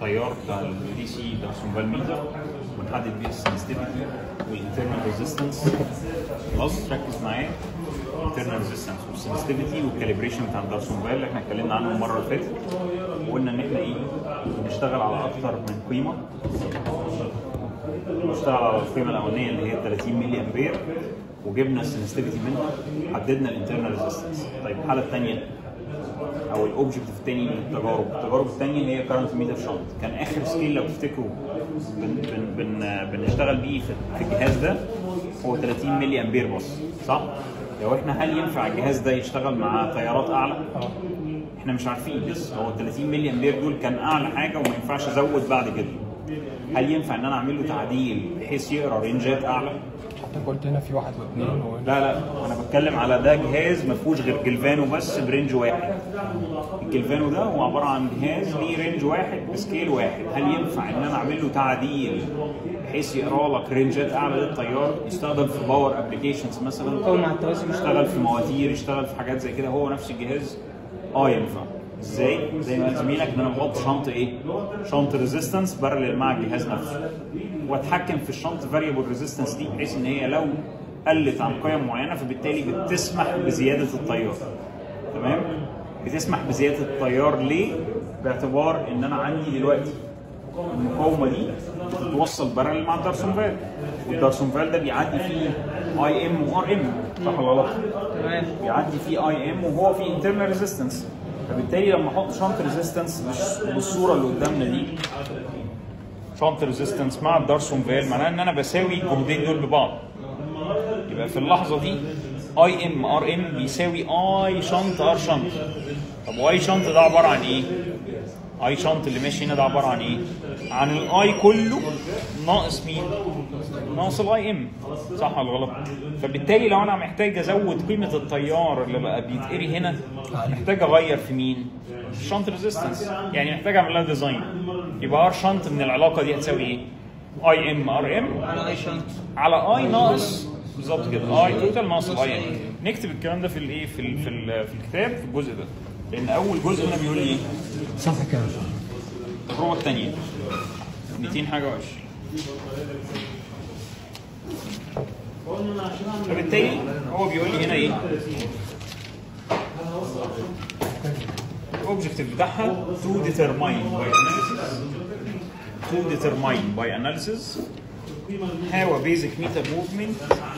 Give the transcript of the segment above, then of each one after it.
التيار بتاع الدي سي دارسونفال ميتر ونحدد بيه السنسيتيفيتي والانترنال ريزيستنس خلاص ركز معايا الانترنال ريزيستنس والسنسيتيفيتي والكاليبريشن بتاع الدارسونفال اللي احنا اتكلمنا عنه المره اللي فاتت وقلنا ان احنا ايه بنشتغل على اكتر من قيمه بنشتغل على القيمه الاولانيه اللي هي 30 ملي امبير وجبنا السنسيتيفيتي منها حددنا الانترنال ريزيستنس طيب الحاله الثانيه او الاوبجكت الثاني من التجارب التجارب الثانيه هي كارنت ميتر شنط كان اخر سكيل لو تفتكروا بن بن بن بنشتغل بيه في في الجهاز ده هو 30 ملي امبير بس صح لو احنا هل ينفع الجهاز ده يشتغل مع تيارات اعلى احنا مش عارفين لسه هو 30 ملي امبير دول كان اعلى حاجه وما ينفعش ازود بعد كده هل ينفع ان انا اعمل له تعديل بحيث يقرا رينجات اعلى حتى قلت هنا في واحد واثنين و... لا لا انا بتكلم على ده جهاز ما فيهوش غير جلفانو بس برينج واحد الجلفانو ده هو عباره عن جهاز ليه رينج واحد بسكيل واحد هل ينفع ان انا اعمل له تعديل بحيث يقرا لك رينجات اعلى للتيار يستخدم في باور ابلكيشنز مثلا او مع التوازن يشتغل في مواتير يشتغل في حاجات زي كده هو نفس الجهاز اه ينفع ازاي؟ زي ما قال زميلك ان انا بحط شنط ايه؟ شنط ريزيستنس بارلل مع الجهاز نفسه واتحكم في الشنط فاريبل ريزيستنس دي بحيث ان هي لو قلت عن قيم معينه فبالتالي بتسمح بزياده التيار تمام؟ بتسمح بزياده التيار ليه؟ باعتبار ان انا عندي دلوقتي المقاومه دي بتتوصل بارلل مع الدارسونفال والدارسونفال ده بيعدي فيه اي ام وار ام صح ولا غلط؟ تمام بيعدي فيه اي ام وهو فيه انترنال ريزيستنس فبالتالي لما احط شنط ريزيستنس بالصوره اللي قدامنا دي شنط ريزيستنس مع الدارسون فال معناه ان انا بساوي الجهدين دول ببعض يبقى في اللحظه دي اي ام ار ام بيساوي اي شنط ار شنط طب واي شنط ده عباره عن ايه؟ اي شنط اللي ماشي هنا ده عباره عن ايه؟ عن الاي كله ناقص مين؟ ناقص الاي ام صح ولا غلط؟ فبالتالي لو انا محتاج ازود قيمه التيار اللي بقى بيتقري هنا محتاج اغير في مين؟ في الشنط ريزيستنس يعني محتاج اعمل لها ديزاين يبقى ار شنط من العلاقه دي هتساوي ايه؟ اي ام ار ام على اي شنط على اي ناقص بالظبط كده اي توتال ناقص الاي ام نكتب الكلام ده في الايه في ال في, ال في الكتاب في الجزء ده لان اول جزء هنا بيقول لي ايه؟ صفحة كام؟ التجربه الثانيه 200 حاجه وعشرين فبالتالي هو بيقول لي هنا ايه؟ الاوبجكتيف بتاعها to determine by analysis to determine by analysis how a basic meter movement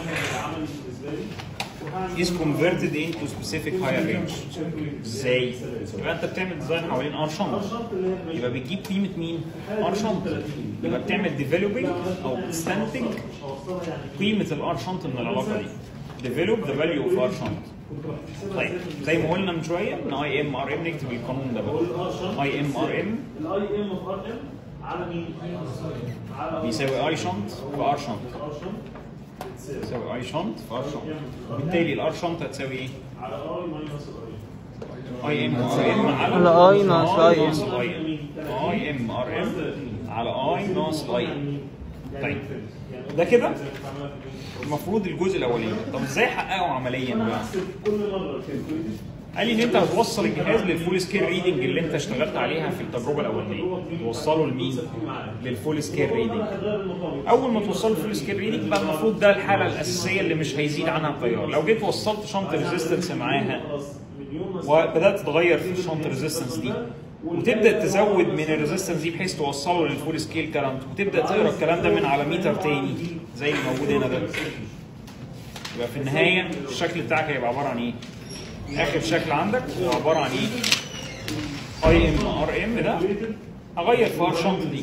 is converted into specific higher range ازاي؟ يبقى انت بتعمل ديزاين حوالين ار شنط يبقى بتجيب قيمه مين؟ ار شنط يبقى بتعمل ديفلوبينج او بتستنتج قيمه الار شنط من العلاقه دي develop the value of ار شنط طيب زي ما قلنا من شويه ان اي ام ار ام نكتب القانون ده بقى اي ام ار ام الاي ام في ار ام على مين؟ على بيساوي اي شنط في ار شنط ار شنط يساوي اي شنط في ار شنط بالتالي الار شنط هتساوي ايه؟ على اي ماينس الاي اي ام ار ام على على I ناقص I. ناقص اي اي ام ار ام على اي ناقص اي طيب ده كده المفروض الجزء الاولاني طب ازاي احققه عمليا بقى؟ كل مره الكالكوليتر قال لي ان انت هتوصل الجهاز للفول سكيل ريدنج اللي انت اشتغلت عليها في التجربه الاولانيه توصله لمين؟ للفول سكيل ريدنج اول ما توصل الفول سكيل ريدنج بقى المفروض ده الحاله الاساسيه اللي مش هيزيد عنها التيار لو جيت وصلت شنط ريزيستنس معاها وبدات تغير في الشنط ريزيستنس دي وتبدا تزود من الريزيستنس دي بحيث توصله للفول سكيل كارنت وتبدا تقرا الكلام ده من على ميتر تاني زي اللي موجود هنا ده يبقى في النهايه الشكل بتاعك هيبقى عباره عن ايه؟ اخر شكل عندك هو عباره عن ايه؟ اي ام ار ام ده هغير في ار شنط دي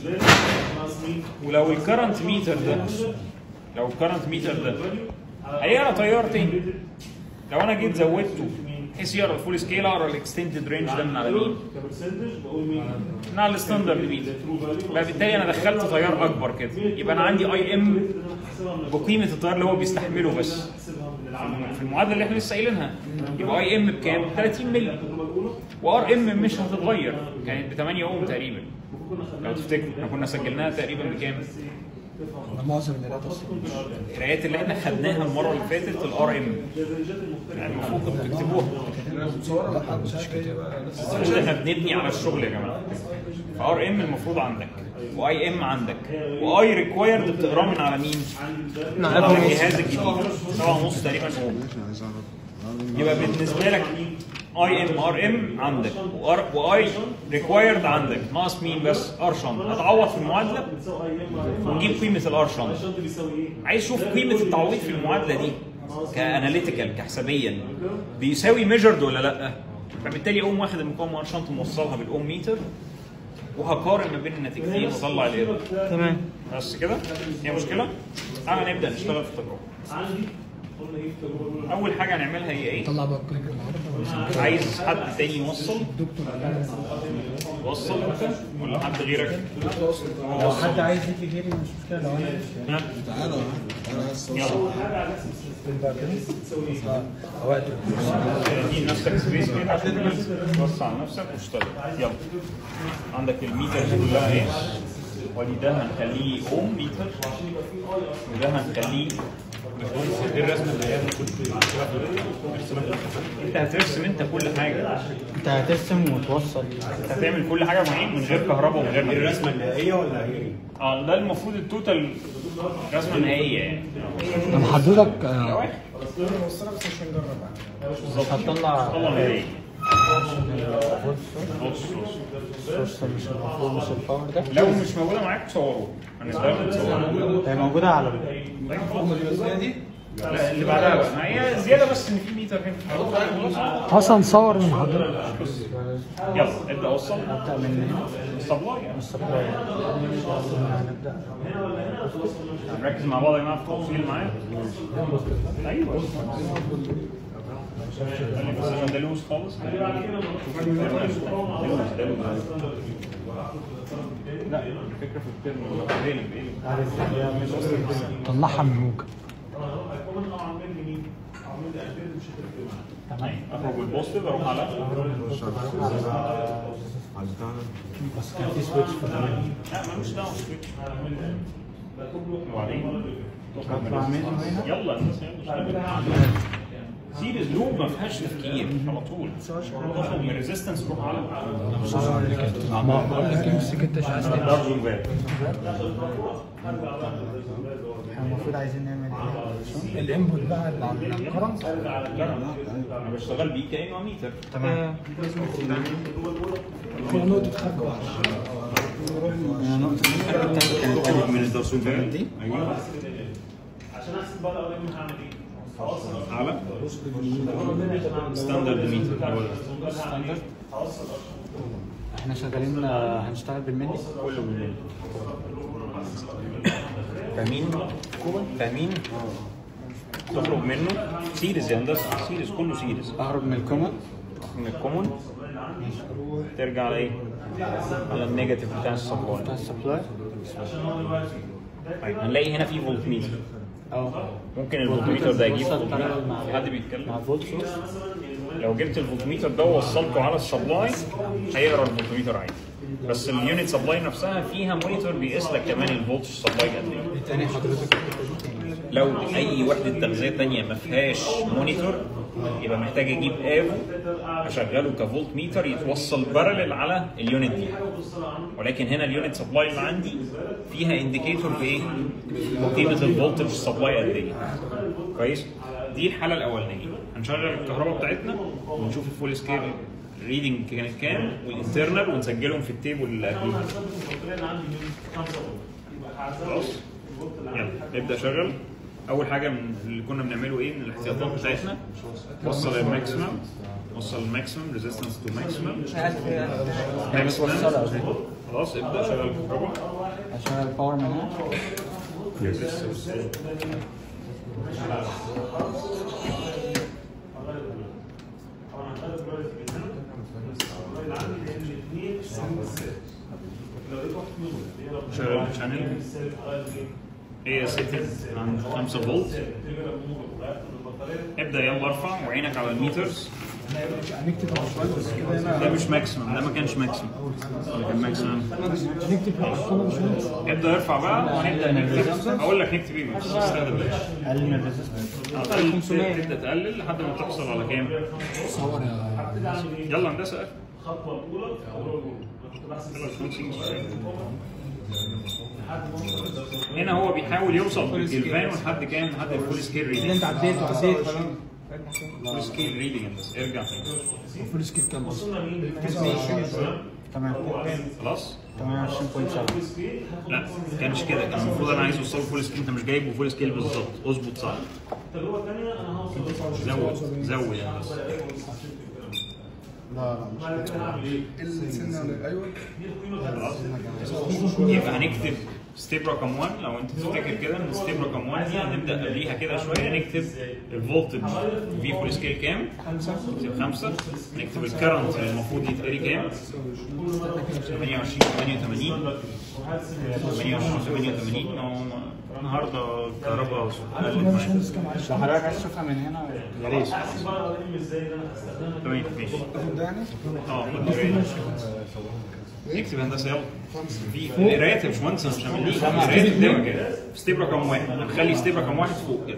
ولو الكرنت ميتر ده لو الكرنت ميتر ده هيقرا تيار تاني لو انا جيت زودته بحيث يقرا الفول سكيل اقرا الاكستندد رينج ده من على مين؟ كبرسنتج بقول مين؟ من على الستاندرد ميتر بقى بالتالي انا دخلت تيار اكبر كده يبقى انا عندي اي ام بقيمه التيار اللي هو بيستحمله بس في المعادله اللي احنا لسه قايلينها يبقى اي ام بكام؟ 30 مللي وار ام مش هتتغير كانت ب 8 اوم تقريبا لو تفتكروا احنا كنا سجلناها تقريبا بكام؟ أنا معظم القراءات أصلا القرايات اللي احنا خدناها المره اللي فاتت الار ام يعني المفروض كنتوا تكتبوها لا مش كده عشان احنا بنبني على الشغل يا جماعه فار ام المفروض عندك واي ام عندك واي ريكوايرد بتقراه من على مين؟ من على الجهاز الجديد 7 ونص تقريبا اوم يبقى بالنسبه لك اي ام ار ام عندك واي ريكوايرد عندك ناقص مين بس ار شنط هتعوض في المعادله ونجيب قيمه الار شنط عايز اشوف قيمه التعويض في المعادله دي كاناليتيكال كحسابيا بيساوي ميجرد ولا لا فبالتالي اقوم واخد المقاومه ار شنط موصلها بالاوم ميتر وهقارن ما بين النتيجتين واطلع الايرور تمام بس كده هي مشكله تعالى نبدا نشتغل في التجربه عندي قلنا ايه التجربه اول حاجه هنعملها هي ايه طلع بقى الكليك النهارده عايز حد تاني يوصل الدكتور قال لنا وصل انت ولا حد غيرك لو حد عايز يجي غيري مش مشكله لو انا ها؟ يلا وقت ادي نفسك سبيس كده عشان توسع نفسك واشتغل يلا عندك الميتر كلها ايه ودي ده هنخليه اوم ميتر وده هنخليه باشمهندس، ايه الرسمه اللي هي انت هترسم انت كل حاجه انت هترسم وتوصل انت هتعمل كل حاجه معين من غير كهرباء ومن غير الرسمه النهائيه ولا هي؟ اه ده المفروض التوتال رسمه نهائيه يعني طب حضرتك آه، واحد بالظبط هتطلع طلع نهائي السورس مش المفروض مش الباور ده لو مش موجوده معاك تصوره هنستخدم تصوره هي موجوده على ال- لا اللي بعدها بقى ما هي زياده بس ان في ميتر هنا اصلا صور من حضرتك يلا ابدا وصل ابدا من هنا السبلاي يعني. السبلاي هنبدا نركز مع بعض يا جماعه في التوصيل معايا ايوه قال لي بس عشان ده لوز خالص ده لوز ده لوز لا الفكره في الترم بيقلب بيقلب طلعها من موجة كمان اه عامل لي مين؟ عامل لي قلبين مش هتفرق معايا اخرج بالبوستيف اروح على بس كان في سويتش في الأول. لا ملوش دعوه سويتش وبعدين اطلع منه هنا يلا الناس يلا سيريز لوب ما فيهاش تفكير على طول تخرج من ريزيستنس روح على ما بقول لك امسك انت مش عايز تمشي. دارك لوبات احنا المفروض عايزين نعمل ايه؟ الانبوت بقى اللي على الكرنت انا بشتغل بيه كانه ميتر تمام في نقطة خارج واحدة نقطة الحركة بتاعتي كانت قلب من الدرسوفات دي ايوه عشان احسب بقى الاولاني هعمل ايه؟ هوصل على ستاندرد ميتر اللي هو ستاندرد احنا شغالين آه، هنشتغل بالملي كله بالملي فاهمين فاهمين تخرج منه سيريز يا هندسه سيريز كله سيريز اهرب من الكومن من الكومون ترجع على ايه؟ على النيجاتيف بتاع السبلاي بتاع السبلاي طيب هنلاقي هنا في فولت ميتر اه ممكن الفولتميتر ده يجيب وصل فولتميتر parallel مع حد مع بيتكلم فولت سورس لو جبت الفولتميتر ده ووصلته على السبلاي هيقرا الفولتميتر عادي بس اليونت سبلاي نفسها فيها مونيتور بيقيس لك كمان الفولت سبلاي قد ايه تاني حضرتك لو اي وحده تغذيه تانية ما فيهاش مونيتور يبقى محتاج اجيب افو اشغله كفولت ميتر يتوصل بارلل على اليونت دي ولكن هنا اليونت سبلاي اللي عندي فيها انديكيتور بايه؟ قيمه الفولتج سبلاي قد ايه كويس؟ دي الحاله الاولانيه هنشغل الكهرباء بتاعتنا ونشوف الفول سكيل ريدنج كانت كام والانترنال ونسجلهم في التيبل اللي قبليها انا عندي مين؟ خمسه فولت يبقى هعزل خلاص يلا نبدا شغل اول حاجه من اللي كنا بنعمله ايه من الاحتياطات بتاعتنا وصل الماكسيمم وصل الماكسيمم ريزيستنس تو ماكسيمم ماكسيمم خلاص ابدا شغل الكهرباء عشان الباور من هنا شغل الشانل هي سيتد عند 5 فولت ابدا يلا ارفع وعينك على الميترز هنكتب يا باشمهندس كده هنا ده مش ماكسيمم ده ما كانش ماكسيمم ده كان ماكسيمم نكتب الارقام يا باشمهندس ابدا ارفع بقى وهنبدا نكتب اقول لك نكتب ايه بس استخدم بلاش اقل من الريزستنس اقل 500 تبدا تقلل لحد ما تحصل على كام؟ صور يا يلا هندسه الخطوه الاولى هنا هو بيحاول يوصل بالجلفان لحد كام؟ لحد الفول سكيل اللي ريدنج انت عديته عديت خلاص فول سكيل ريدنج بس ارجع تاني الفول سكيل كام اصلا؟ وصلنا مين؟ تمام خلاص؟ 28.7 لا كانش كده كان المفروض انا عايز اوصله فول سكيل انت مش جايبه فول سكيل بالظبط اظبط صح التجربه الثانيه انا هوصل زود زود يعني بس لا لا بعد كده هعمل ايه؟ ايوه دي القيمه خلاص يبقى هنكتب ستيب رقم 1 لو انت تفتكر كده ان ستيب رقم 1 دي هنبدا قبليها كده شويه نكتب الفولتج في فول سكيل كام؟ نكتب 5 نكتب الكرنت اللي المفروض يتقري كام؟ 28 88 28 88 هو النهارده الكهرباء قلت معايا لو حضرتك عايز تشوفها من هنا يا ريت بقى القيم ازاي اللي انا هستخدمها تمام ماشي ده يعني اه خد بالك. اكتب هندسه يلا في قرايات يا باشمهندس انا مش هعمل ليه قرايات قدامك كده ستيب رقم واحد هنخلي ستيب رقم واحد فوق كده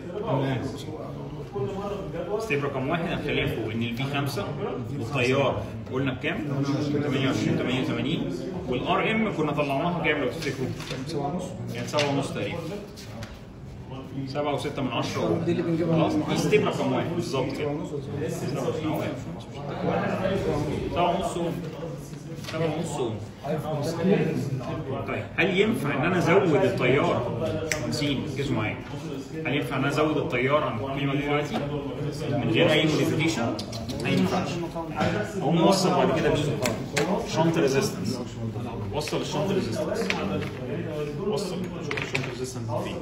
ستيب رقم واحد هنخليها فوق ان الفي 5 والتيار قلنا بكام؟ 28 88 والار ام كنا طلعناها كام لو تفتكروا؟ يعني 7 ونص تقريبا 7 و6 من 10 دي اللي بنجيبها خلاص دي ستيب رقم واحد بالظبط كده 7 ونص اوم 7 ونص اوم طيب هل ينفع ان انا ازود التيار 50 ركزوا معايا هل ينفع ان انا ازود التيار عن القيمه دي دلوقتي من غير اي موديفيكيشن؟ ما ينفعش اقوم موصل بعد كده مين؟ شنط ريزيستنس وصل الشنط ريزيستنس وصل شوف الشنط ريزيستنس فين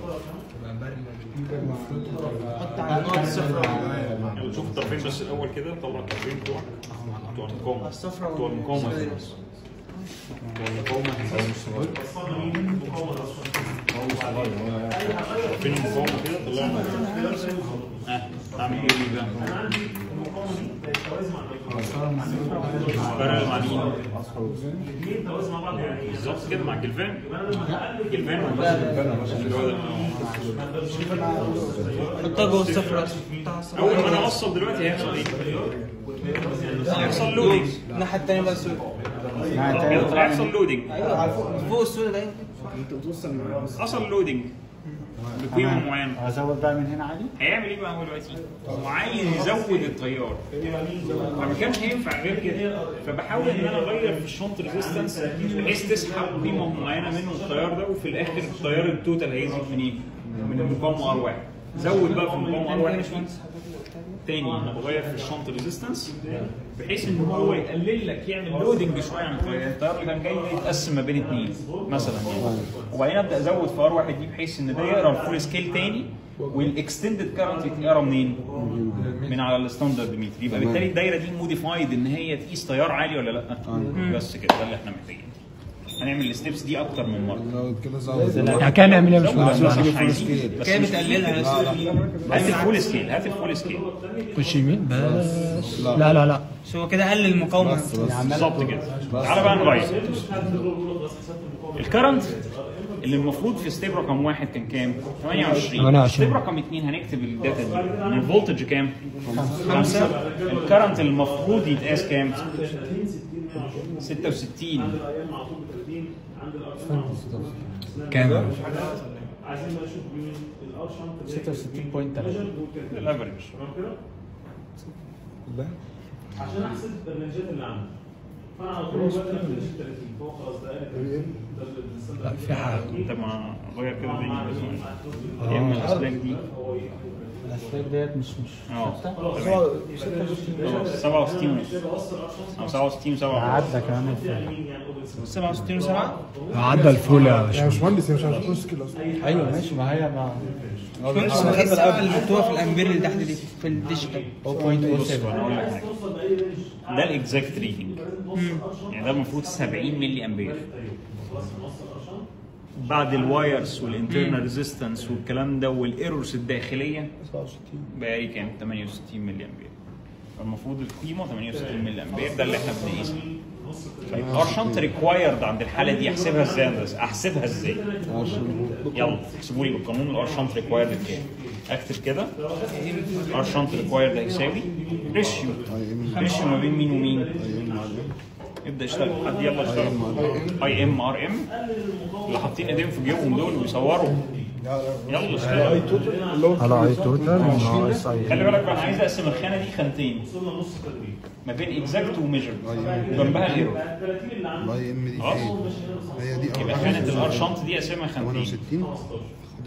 يلا شوف الطرفين بس الاول كده طلع الطرفين بتوعك بتوع المقاومه بتوع المقاومه هنا بس. بتوع المقاومه هنا. طرفين المقاومه كده طلعنا ها اعمل ايه دي بقى؟ فرق مع مين؟ بالظبط كده مع الجلفان الجلفان اللي هو ده. حطها جوه الصفر اول ما انا اوصل دلوقتي هيحصل ايه؟ هيحصل لودنج الناحيه الثانيه بقى السود هيحصل لودنج فوق فوق السود ده حصل لودنج بقيمه معينه ازود بقى من هنا عادي هيعمل ايه بقى هو دلوقتي؟ هو عايز يزود التيار فما كانش هينفع غير كده فبحاول ان انا اغير في الشنط ريزيستنس بحيث تسحب قيمه معينه منه التيار ده وفي الاخر التيار التوتال هيزيد منين؟ من المقاومه ار واحد زود بقى في المقاومه ار واحد تاني انا بغير في الشنط ريزيستنس بحيث ان هو يقلل لك يعمل لودنج شويه عن التيار التيار اللي كان جاي يتقسم ما بين اثنين مثلا يعني وبعدين ابدا ازود في ار واحد دي بحيث ان ده يقرا الفول سكيل تاني والاكستندد كارنت يتقرا منين؟ من على الستاندرد ميتر يبقى بالتالي الدايره دي موديفايد ان هي تقيس تيار عالي ولا لا؟ بس كده ده اللي احنا محتاجينه هنعمل الستبس دي اكتر من مره يعني كان نعمل ايه يا باشمهندس؟ مش عايزين بس كده مش بتقللها يا هات الفول سكيل هات الفول سكيل خش يمين بس لا لا لا بس هو كده قلل المقاومه بالظبط كده تعالى بقى نغير الكرنت اللي المفروض في ستيب رقم واحد كان كام؟ 28 28. ستيب رقم اثنين هنكتب الداتا دي ان الفولتج كام؟ 5 الكرنت اللي المفروض يتقاس كام؟ 66 كام؟ عايزين بقى نشوف مين الار شنط 66.3 الافريج تمام كده؟ عشان احسب الرنجات اللي عندي فانا على طول دلوقتي انا في 30 فهو خلاص ده قال لا في حاجه طب ما غير كده تاني بس يعمل الاسلاك دي الاسلاك ديت مش مش اه تمام. 67 ونص او 67 و7 عدى كمان الفرق 67 و7 عدى الفول يا يا باشمهندس باشمهندس هي مش عارف تكون سكيل اصلا ايوه ماشي ما هي ما انا خدت السبعه اللي حطوها في الامبير اللي تحت دي في الديجيتال بص انا اقول لك حاجه ده الاكزاكت ريدنج يعني ده المفروض 70 ملي امبير بعد الوايرز والانترنال ريزيستنس والكلام ده والايرورز الداخليه بقى لي كام 68 ملي امبير فالمفروض القيمه 68 ملي امبير ده اللي احنا بنقيسه طيب ار شنط ريكوايرد عند الحاله دي احسبها ازاي يا هندسة؟ احسبها ازاي؟ يلا اكتبوا لي بالقانون الار شنط ريكوايرد كام؟ اكتب كده ار شنط ريكوايرد هيساوي ريشيو ريشيو ما بين مين ومين؟ ابدا اشتغل حد يلا اشتغل اي ام ار ام اللي حاطين ايديهم في جيوبهم دول وبيصوروا يلا اشتغل على اي توتال ناقص اي خلي بالك بقى انا عايز اقسم الخانه دي خانتين ما بين اكزاكت وميجر جنبها الايرور 30 اللي عندك الاي ام دي خلاص. فين؟ هي دي يبقى اول خانه حاجه الار شنط دي اقسمها خانتين 68 خد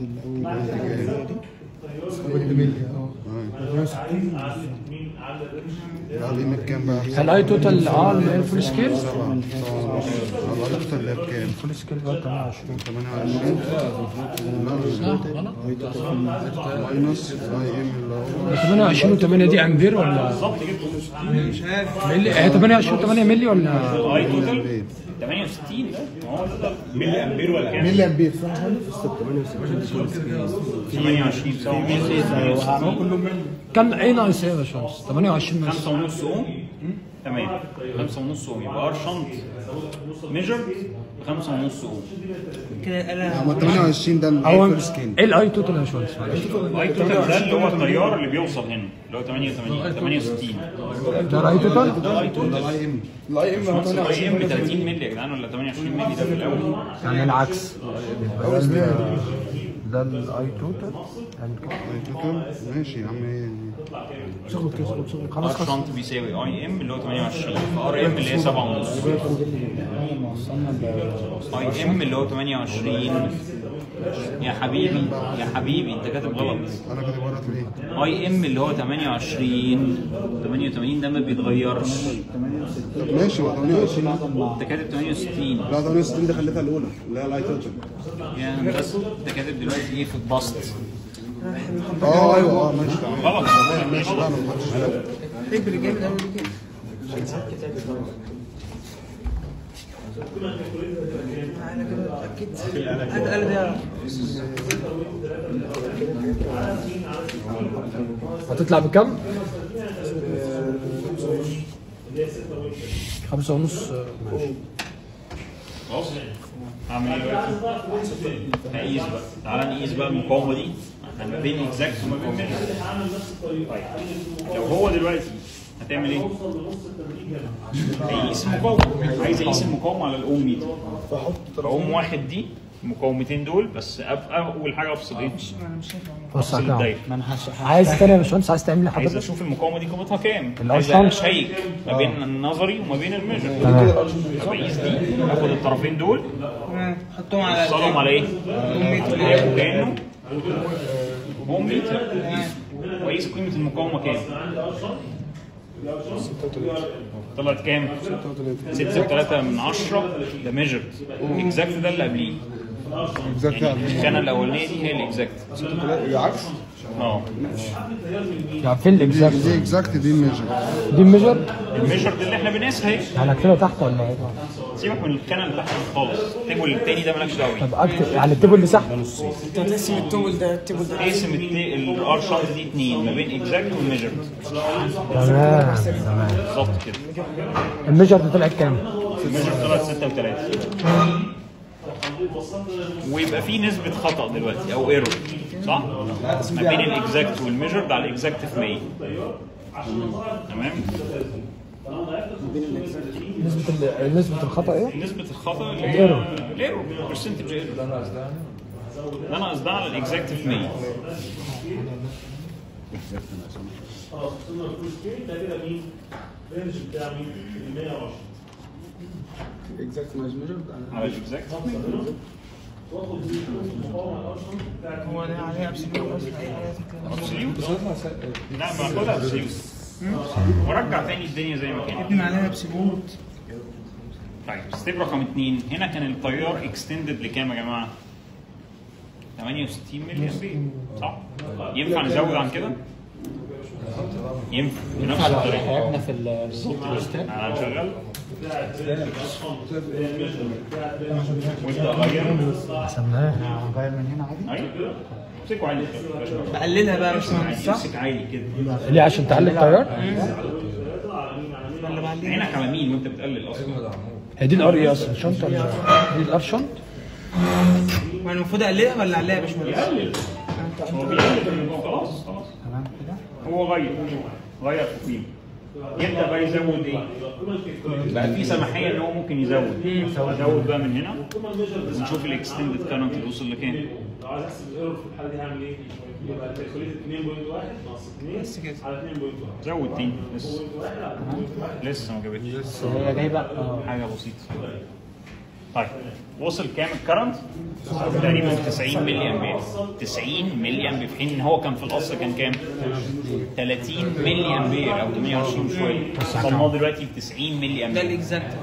مين على الاي ام بكام بقى؟ الاي توتال اه اللي هي الفول سكيل سبعة الاي توتال اللي هي بكام؟ الفول سكيل بقى 28 28 ماينس الاي ام اللي هو 28 و8 دي امبير ولا بالظبط كده مش عارف ملي هي 28 و8 ملي ولا اي توتال 68 ده ما هو ده ملي امبير ولا كام؟ ملي امبير صح؟ 28 بيساوي كم ايه ناقص ايه يا باشمهندس 28 ناقص 5 ونص اوم تمام 5 ونص اوم يبقى ار شنط ميجر 5 ونص اوم كده انا هو 28 ده هو الفول سكيل ايه الاي توتال يا باشمهندس معلش اي توتال ده اللي هو التيار اللي بيوصل هنا اللي هو 88 68 ده الاي توتال ده اي توتال الاي ام اي ام 30 مللي يا جدعان ولا 28 مللي ده في الاول يعني العكس يبقى ده ال- ده الاي توتال يعني كده الاي توتال ماشي يا عم ايه خلاص ار خلاص شنط بيساوي اي ام اللي هو 28 فار ام اللي هي 7 ونص اي ام اللي هو 28 يا حبيبي يا حبيبي انت كاتب غلط انا كده غلط ليه؟ اي ام اللي هو 28 88 ده ما بيتغيرش طب ماشي هو 28 انت كاتب 68 لا 68 دي خليتها الاولى اللي هي الاي توتال يا هندسه انت كاتب دلوقتي ايه في البسط اه ايوه اه ماشي تمام غلط ماشي لا ما خدتش بالي. رجل جامد قوي كده انا كده متاكد هات الآلة دي هتطلع بكم؟ خمسة ونص آه، ماشي خلاص هعمل ايه دلوقتي؟ هقيس بقى تعالى نقيس بقى المقاومه دي احنا ما بين اكزاكت وما بين ميجر طيب لو هو دلوقتي هتعمل ايه؟ هيقيس المقاومه عايز اقيس المقاومه على الاوم ميتر فاقوم واحد دي المقاومتين دول بس أب- اول حاجه افصل ايه؟ بص افصل على الدايره عايز تاني يا باشمهندس عايز تعمل لي عايز حضرتك اشوف المقاومه دي قيمتها كام الأول عايز شنط. اشيك ما بين النظري وما بين الميجر تمام بقيس دي اخد الطرفين دول حطهم على اوصلهم على ايه؟ متر. هيبقوا كانه بوم متر وقيس قيمه المقاومه كام؟ طلعت كام؟ 6.3 من 10 ده ميجرد اكزاكت ده اللي قبليه اكزاكت يعني الخانه الاولانيه دي هي الاكزاكت العكس اه يعني فين الاكزاكت دي اكزاكت دي ميجر دي الميجر الميجرد اللي احنا بنقيسها اهي يعني اكتبها تحت ولا ايه؟ سيبك من الخانه اللي تحت خالص التيبل التاني ده مالكش دعوه بيه طب اكتب يعني التيبل اللي تحت انت هتقسم التوبل ده التوبل ده اقسم الار شنط دي اتنين ما بين اكزاكت والميجرد تمام تمام بالظبط كده الميجر دي طلعت كام؟ الميجرد طلعت 6 و3 ويبقى في نسبة خطأ دلوقتي أو ايرور صح؟ ما بين الاكزاكت والميجرد على الاكزاكت في 100 تمام؟ نسبة ال- نسبة الخطأ ايه؟ نسبة الخطأ اللي هي الايرور. الايرور برسنتج ايرور ده انا قصدها على الاكزاكت في 100 خلاص وصلنا للفول سكيل ده كده مين؟ الرينج بتاع مين؟ ال 120 اكزاكت مايز ميجر على الاكزاكت واخد المقاومه الاصلا بتاعت هو ده عليه ابسوليوت بس اي حاجه ابسوليوت لا ما اخدها ابسوليوت ورجع تاني الدنيا زي ما كانت ابني عليها ابسوليوت طيب ستيب رقم اثنين هنا كان التيار اكستندد لكام يا جماعه؟ 68 ملي امبير صح؟ ينفع نزود عن كده؟ ينفع بنفس الطريقه احنا في الصوت الاستاد انا شغال وانت غير سمناها ايوه امسكوا عالي كده بقللها بقى يا باشمهندس صح؟ امسك عالي كده ليه عشان تعلي التيار؟ ولا بعليها؟ عينك على مين وانت بتقلل اصلا هي دي الار ايه اصلا؟ شنط ولا دي الار شنط؟ ما المفروض اقللها ولا اعليها يا باشمهندس؟ هو بيقلل خلاص خلاص هو غير غير في قيمه يبدا بقى يزود ايه؟ بقى في سماحيه ان هو ممكن يزود يزود بقى من هنا ونشوف الاكستندد كارنت اللي وصل لكام لو عايز احسب الايرور في الحاله دي هعمل ايه؟ يبقى الكالكوليت 2.1 ناقص 2 بس كده. على 2.1 زود تاني لسه 2.1 على 2.1 لسه ما جابتش هي جايبه اه حاجه بسيطه طيب وصل كام الكرنت؟ تقريبا 90 ملي امبير 90 ملي امبير في حين ان هو كان في الاصل كان كام؟ 30 ملي امبير او 120 شويه وصلناه دلوقتي ل 90 ملي ده امبير الاكزاكت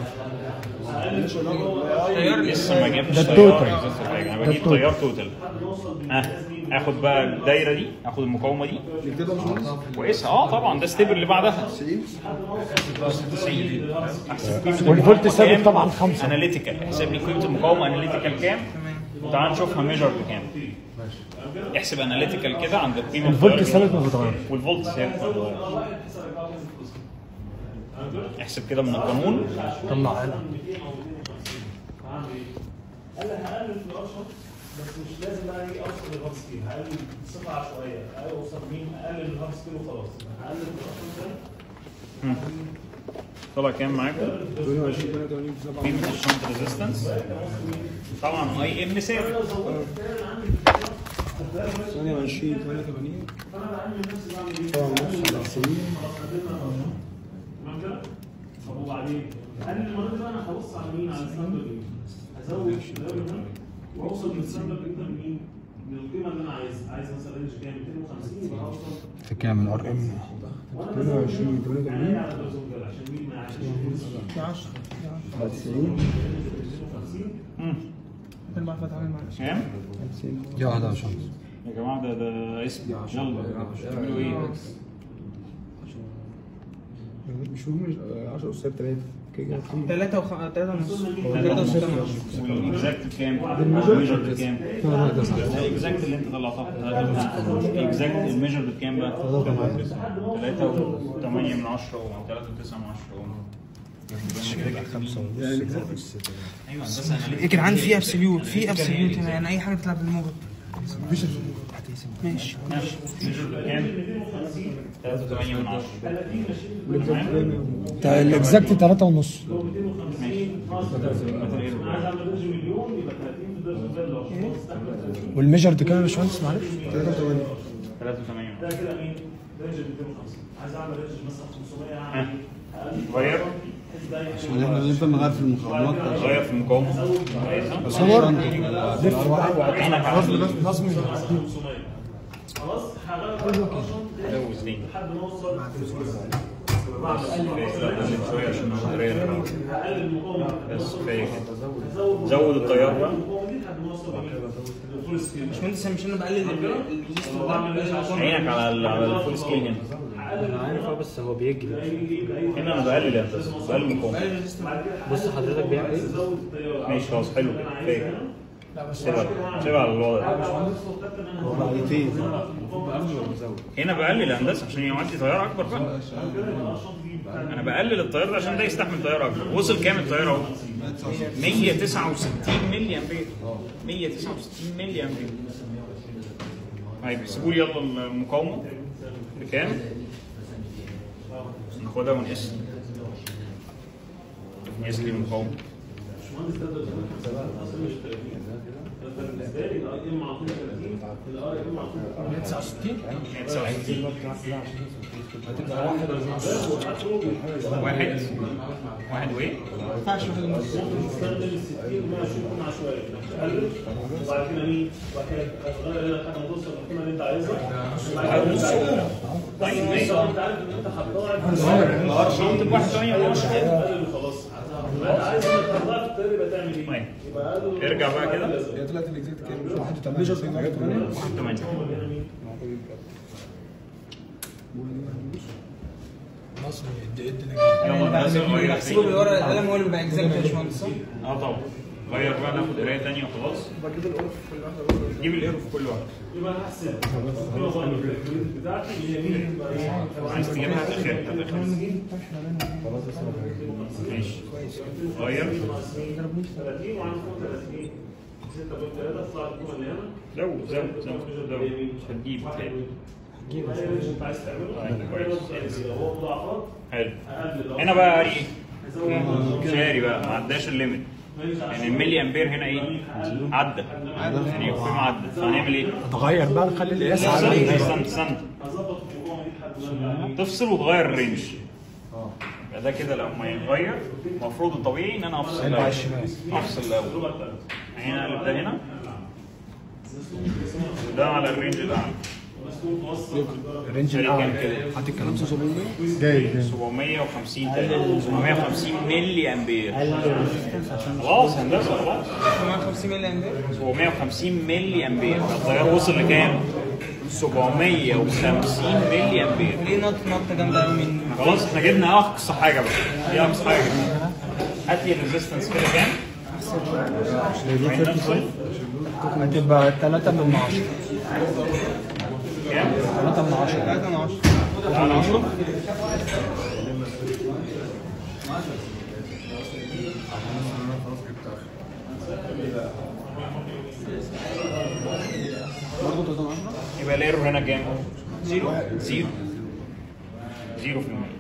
تيار لسه ما جابش ده تيار التوتال. exhaust حاجة. انا بجيب تيار توتال ها اخد بقى الدايره دي اخد المقاومه دي كويسه اه طبعا ده ستيب اللي بعدها 90 احسب قيمه والفولت المقاومة ثابت كام. طبعا خمسة. اناليتيكال احسب لي قيمه المقاومه اناليتيكال كام وتعال نشوفها ميجر بكام احسب اناليتيكال كده عند القيمه الفولت التيار ثابت ما بيتغيرش والفولت ثابت ما بيتغيرش. احسب كده من القانون طلع قلم هعمل ايه؟ قال لي هقلل في الاشهر بس مش لازم بقى ايه اوصل للهاب سكيل هقلل بصفه عشوائيه اوصل مين اقلل الهاب سكيل وخلاص هقلل في الاشهر ده طلع كام معاكم؟ 22 88 7 قيمه الشنط ريزيستنس طبعا اي ام ثابت 28 88 طبعا نص 90 تمام كده؟ طب وبعدين؟ قال لي المره دي بقى انا هبص على مين؟ على ستاندرد ايه؟ هزود الدايره ده واوصل من ستاندرد انت لمين؟ من القيمه اللي انا عايزها عايز مثلا رينج كام 250 يبقى هوصل في كام من ار ام وانا 22 بزود 88 يعني على الرسوم ده عشان مين ما يعيش في 10 90 مم. بعرف اتعامل معاه كام؟ يا واحدة يا شمس يا جماعه ده ده اسم يلا تعملوا ايه؟ مش مهم 10 أس 3 كده كده 3 و 3 ونص 3 و 6 والاكزاكت كام؟ الميجر بكام؟ الاكزاكت اللي انت طلعتها الاكزاكت الميجر بكام بقى؟ 3 و8 من 10 و 3 و9 من 10 ايوه بس انا يا جدعان في ابسوليوت في ابسوليوت هنا يعني اي حاجه بتلعب بالموجب ماشي ماشي ميجر بكام؟ 3 و8 من 10 تمام؟ الاكزاكت 3 ونص ماشي عايز اعمل رينج مليون يبقى 30 في الدرجه ده اللي هو والميجر ده كام يا باشمهندس معلش 3 و8 ده كده مين؟ رينج 250 عايز اعمل رينج مثلا 500 اعمل ايه؟ غير عشان احنا نفضل نغير في المقاومات غير في المقاومه كويسه صور عينك على نظم 500 خلاص هغير زود اثنين لحد ما اوصل شويه عشان البطاريه تلعب. هقلل المقاومه بس كفايه كده زود زود التيار بقى المقاومه دي لحد ما اوصل للفول سكيل مش مهندس مش انا بقلل الريجستر ده عينك على ال- على الفول سكيل هنا انا عارف اه بس هو بيجري هنا انا بقلل يا هندسه بقلل المقاومه بقلل الريجستر بص حضرتك بيعمل ايه؟ زود التيار ماشي خلاص حلو كده كفايه كده سيبها سيبها على الوضع ده. هنا بقلل يا هندسه عشان يعدي تيار اكبر بقى انا بقلل التيار ده عشان ده يستحمل تيار اكبر وصل كام التيار اهو 169 ملي امبير 169 ملي امبير طيب سيبوا لي يلا المقاومه بكام ناخدها ونقيس نقيس لي المقاومه بالنسبه لي الاي ام معطيني 30 الاي ام معطيني 69 169 واحد واحد وايه؟ ما ينفعش واحد ونص تستخدم ال 60 وما اشوفهم عشوائي تقلل وبعد كده مين؟ وبعد كده تغير لحد ما توصل للقيمه اللي انت عايزها وبعد كده تقلل. طيب بس ماشي انت عارف ان انت هتضاعف شنطة واحد ثانية ونص تقلل وخلاص يبقى انت عايز انك تضاعف التقليل يبقى تعمل ايه؟ طيب. يبقى قلل ارجع بقى كده هي طلعت الاكزاكت كام؟ 81 تمام يلا بس غير بحسبه بالورقه القلم هو اللي بيبقى اكزاكت يا باشمهندس صح؟ اه طبعا غير بقى ناخد قرايه ثانيه وخلاص جيب الايرو في كل واحده يبقى انا هحسب القيمه بتاعتي اللي هي مين؟ عايز تجيبها هتاخر هتاخر ماشي غير 30 وعن 30 6.3 طلعت القيمه اللي هنا زود زود زود زود هتجيب تاني هي اللي انت عايز تعمله طيب، كويس. لو هو مضاعفات حلو هنا بقى قاري ايه؟ شاري بقى ما عداش الليميت يعني الملي امبير هنا ايه؟ عدى يعني القيمه عدت فهنعمل ايه؟ تغير بقى نخلي القياس استنى على استنى استنى تفصل وتغير الرينج يبقى ده كده لما يتغير المفروض الطبيعي ان انا افصل الاول افصل الاول هنا اقلب ده هنا ده على الرينج الاعلى الرينج شاري كام الاعلى كده؟ هات الكلام ده جاي جاي 750 تاني 750 ملي امبير خلاص هندسه خلاص 150 ملي امبير 750 ملي امبير التيار وصل لكام؟ 750 ملي امبير ليه نط نطه جامده قوي من خلاص احنا جبنا اقصى حاجه بقى دي اقصى حاجه جبناها هات لي الريزستنس كده كام؟ هتبقى 3 من 10 كام؟ 3 من 10 3 من 10 على 10 يبقى الايرور هنا كام؟ زيرو زيرو زيرو في المية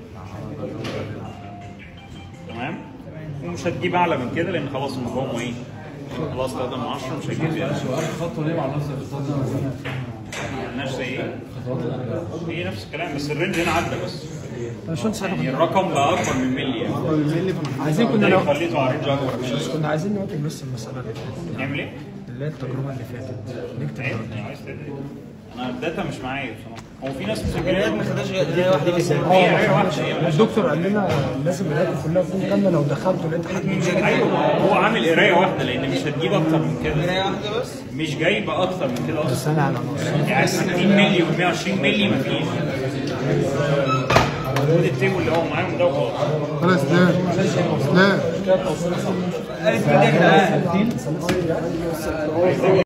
تمام؟ ومش هتجيب اعلى من كده لان خلاص المفهوم ايه؟ خلاص 3 من 10 مش هيجيب زيادة خطوه ليه مع نفس الخطوه ما عملناش زي ايه؟ هي نفس الكلام بس الرينج هنا عدى بس مش انت يعني الرقم بقى اكبر من ملي يعني عايزين ده كنا اللي نو... خليته على رينج اكبر بس كنا عايزين نواكب بس المساله اللي فاتت نعمل ايه؟ اللي هي التجربه اللي فاتت نكتب عيب، درجة. عايز تدري. انا الداتا مش معايا بصراحه هو في ناس الجنيهات ما مسجله خدهاش غير قرايه واحده بس هي قرايه واحده هي ملهاش الدكتور قال لنا لازم الداتا كلها تكون كامله لو دخلت ولقيت حد مش ايوه هو عامل قرايه واحده لان مش هتجيب اكتر من كده قرايه واحده بس مش جايبه اكتر من كده اصلا سنه على نص يعني 60 مللي و120 مللي مفيش خد التيبل اللي هو معاهم ده وخلاص خلاص اسلام اسلام قالت كده يا جدعان